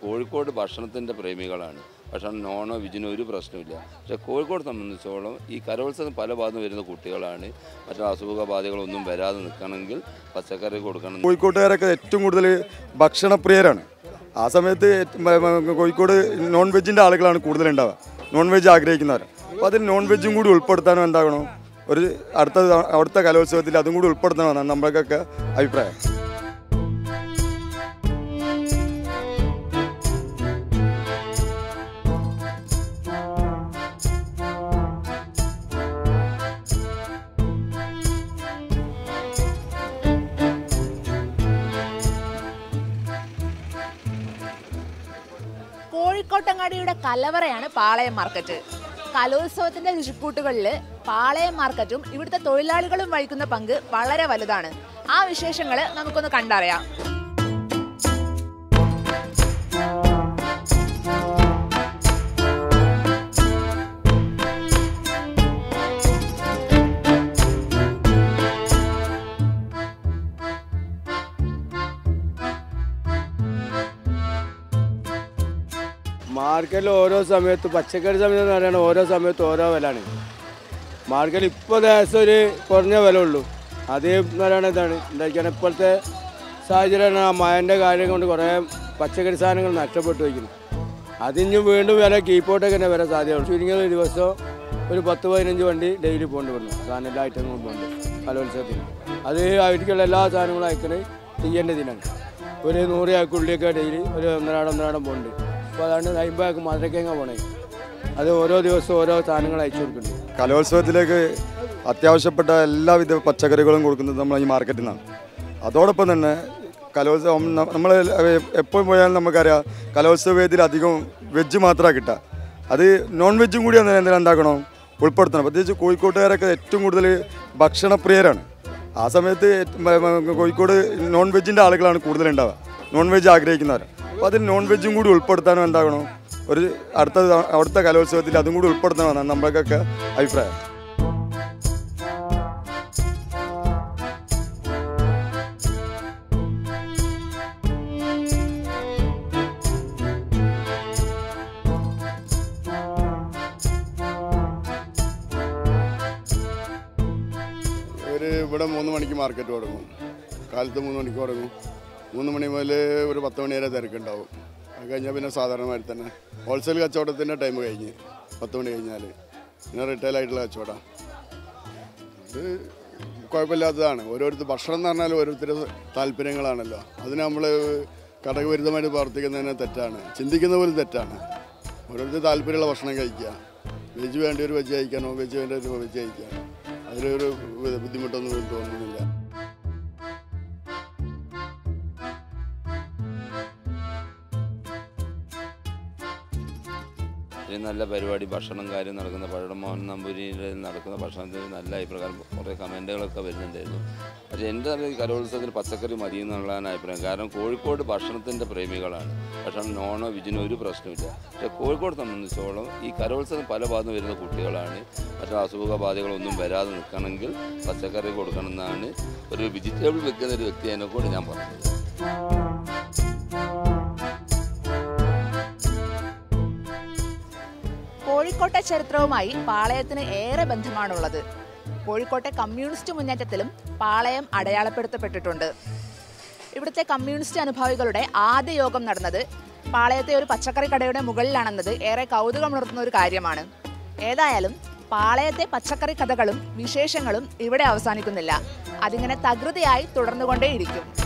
കോഴിക്കോട് ഭക്ഷണത്തിൻ്റെ പ്രേമികളാണ് ഭക്ഷണം നോണോ വിജിനോ ഒരു പ്രശ്നമില്ല പക്ഷേ കോഴിക്കോട് സംബന്ധിച്ചോളം ഈ കലോത്സവം പല ഭാഗത്തും വരുന്ന കുട്ടികളാണ് മറ്റു അസുഖ ബാധകളൊന്നും വരാതെ നിൽക്കണമെങ്കിൽ പച്ചക്കറി കൊടുക്കണം കോഴിക്കോട്ടുകാരൊക്കെ ഏറ്റവും കൂടുതൽ ഭക്ഷണപ്രിയരാണ് ആ സമയത്ത് ഏറ്റ് മ- മ- കോഴിക്കോട് നോൺ വെജിൻ്റെ ആളുകളാണ് കൂടുതലുണ്ടാവുക നോൺ വെജ് ആഗ്രഹിക്കുന്നവർ അപ്പോൾ അതിൽ നോൺ വെജും കൂടി ഉൾപ്പെടുത്താനും എന്താകണം ഒരു അടുത്ത ത- അടുത്ത കലോത്സവത്തിൽ അതും കൂടി ഉൾപ്പെടുത്തണമെന്നാണ് നമ്മൾക്കൊക്കെ അഭിപ്രായം കോഴിക്കോട്ടങ്ങാടിയുടെ കലവറയാണ് പാളയം മാർക്കറ്റ് കലോത്സവത്തിന്റെ രുചിക്കൂട്ടുകളിൽ പാളയം മാർക്കറ്റും ഇവിടുത്തെ തൊഴിലാളികളും വഹിക്കുന്ന പങ്ക് വളരെ വലുതാണ് ആ വിശേഷങ്ങൾ നമുക്കൊന്ന് കണ്ടറിയാം മാർക്കറ്റിൽ ഓരോ സമയത്ത് പച്ചക്കറി സമയത്ത് എന്ന് പറയുന്നത് ഓരോ സമയത്ത് ഓരോ വിലയാണ് മാർക്കറ്റിൽ ഇപ്പോൾ ദേശം ഒരു കുറഞ്ഞ വില ഉള്ളൂ അത് എന്ന് പറയുന്നത് ഇതാണ് എന്താ ഇപ്പോഴത്തെ സാഹചര്യമാണ് ആ മഴൻ്റെ കാര്യം കൊണ്ട് കുറേ പച്ചക്കറി സാധനങ്ങൾ നഷ്ടപ്പെട്ടു വയ്ക്കുന്നു അതിഞ്ഞ് വീണ്ടും വില കീപ്പോട്ടൊക്കെ തന്നെ വരാൻ സാധ്യതയുള്ളൂ ചുരുങ്ങിയ ഒരു ദിവസം ഒരു പത്ത് പതിനഞ്ച് വണ്ടി ഡെയിലി പോകേണ്ടി വരുന്നു സാധനം എല്ലാ ഐറ്റങ്ങളും പോകുന്നുണ്ട് കലോത്സവത്തിന് അത് അവർക്കുള്ള എല്ലാ സാധനങ്ങളും അയക്കുന്നത് തീയേൻ്റെ ദിനാണ് ഒരു നൂറ് ചാക്ക് ഉള്ളിയൊക്കെ ഡെയിലി ഒരു ഒന്നരാടം ഒന്നരാടം പോകുന്നുണ്ട് അപ്പോൾ അതാണ് അമ്പതാക്ക് മധുരക്കേങ്ങ പോണേ അത് ഓരോ ദിവസവും ഓരോ സാധനങ്ങൾ അയച്ചു കൊടുക്കുന്നുണ്ട് കലോത്സവത്തിലേക്ക് അത്യാവശ്യപ്പെട്ട എല്ലാവിധ പച്ചക്കറികളും കൊടുക്കുന്നത് നമ്മൾ ഈ മാർക്കറ്റിൽ നിന്നാണ് അതോടൊപ്പം തന്നെ കലോത്സവം നമ്മൾ എപ്പോൾ പോയാലും നമുക്കറിയാം കലോത്സവ വേദിയിൽ അധികം വെജ് മാത്രമാണ് കിട്ടുക അത് നോൺ വെജും കൂടി എന്തെങ്കിലും എന്താക്കണം ഉൾപ്പെടുത്തണം പ്രത്യേകിച്ച് കോഴിക്കോട്ടുകാരൊക്കെ ഏറ്റവും കൂടുതൽ ഭക്ഷണപ്രിയരാണ് ആ സമയത്ത് ഏറ്റ് മ- മ- കോഴിക്കോട് നോൺ വെജിൻ്റെ ആളുകളാണ് കൂടുതലുണ്ടാവുക നോൺ വെജ് ആഗ്രഹിക്കുന്നവർ അപ്പോൾ അതിൽ നോൺ വെജും കൂടി ഉൾപ്പെടുത്താനും എന്താകണം ഒരു അടുത്ത ത- അടുത്ത കലോത്സവത്തിൽ അതും കൂടി ഉൾപ്പെടുത്തണമെന്നാണ് നമ്മൾക്കൊക്കെ അഭിപ്രായം ഒരു ഇവിടെ മൂന്ന് മണിക്ക് മാർക്കറ്റ് തുടങ്ങും കാലത്ത് മൂന്ന് മണിക്ക് തുടങ്ങും മൂന്ന് മണി മുതൽ ഒരു പത്ത് മണി വരെ തിരക്കുണ്ടാവും അത് കഴിഞ്ഞാൽ പിന്നെ സാധാരണമാതിരി തന്നെ ഹോൾസെയിൽ കച്ചവടത്തിൻ്റെ ടൈം കഴിഞ്ഞ് പത്ത് മണി കഴിഞ്ഞാൽ പിന്നെ റീറ്റെയിൽ ആയിട്ടുള്ള കച്ചവടം ഇത് കുഴപ്പമില്ലാത്തതാണ് ഓരോരുത്തർ ഭക്ഷണം എന്ന് പറഞ്ഞാൽ ഓരോരുത്തരുടെ താല്പര്യങ്ങളാണല്ലോ അതിന് നമ്മൾ ഘടകവിരുദ്ധമായിട്ട് പ്രവർത്തിക്കുന്നതിന് തെറ്റാണ് ചിന്തിക്കുന്ന പോലും തെറ്റാണ് ഓരോരുത്തർ താല്പര്യമുള്ള ഭക്ഷണം കഴിക്കുക വെജ് വേണ്ട ഒരു വെജ് കഴിക്കാൻ നോൺ വെജ് വേണ്ട ഒരു വെജ് കഴിക്കുക അതിലൊരു ബുദ്ധിമുട്ടൊന്നും എനിക്ക് തോന്നുന്നില്ല ഒരു നല്ല പരിപാടി ഭക്ഷണം കാര്യം നടക്കുന്ന പഴയുടെ മോഹൻ നമ്പൂരിയിൽ നടക്കുന്ന ഭക്ഷണത്തിന് നല്ല അഭിപ്രായം കുറേ കമൻറ്റുകളൊക്കെ വരുന്നുണ്ടായിരുന്നു പക്ഷേ എൻ്റെ അറിവ് ഈ കലോത്സവത്തിൽ പച്ചക്കറി മതി എന്നുള്ളതാണ് അഭിപ്രായം കാരണം കോഴിക്കോട് ഭക്ഷണത്തിൻ്റെ പ്രേമികളാണ് ഭക്ഷണം നോണോ വിജിനോ ഒരു പ്രശ്നമില്ല പക്ഷേ കോഴിക്കോട് സംബന്ധിച്ചോളം ഈ കലോത്സവം പല ഭാഗത്തും വരുന്ന കുട്ടികളാണ് മറ്റു അസുഖ ബാധകളൊന്നും വരാതെ നിൽക്കണമെങ്കിൽ പച്ചക്കറി കൊടുക്കണം എന്നാണ് ഒരു വെജിറ്റബിൾ വെക്കുന്ന ഒരു വ്യക്തി എന്നെക്കൂടെ ഞാൻ പറഞ്ഞത് കോഴിക്കോട്ടെ ചരിത്രവുമായി പാളയത്തിന് ഏറെ ബന്ധമാണുള്ളത് കോഴിക്കോട്ടെ കമ്മ്യൂണിസ്റ്റ് മുന്നേറ്റത്തിലും പാളയം അടയാളപ്പെടുത്തപ്പെട്ടിട്ടുണ്ട് ഇവിടുത്തെ കമ്മ്യൂണിസ്റ്റ് അനുഭാവികളുടെ ആദ്യ യോഗം നടന്നത് പാളയത്തെ ഒരു പച്ചക്കറി കടയുടെ മുകളിലാണെന്നത് ഏറെ കൗതുകമുണർത്തുന്ന ഒരു കാര്യമാണ് ഏതായാലും പാളയത്തെ പച്ചക്കറി കഥകളും വിശേഷങ്ങളും ഇവിടെ അവസാനിക്കുന്നില്ല അതിങ്ങനെ തകൃതിയായി തുടർന്നുകൊണ്ടേയിരിക്കും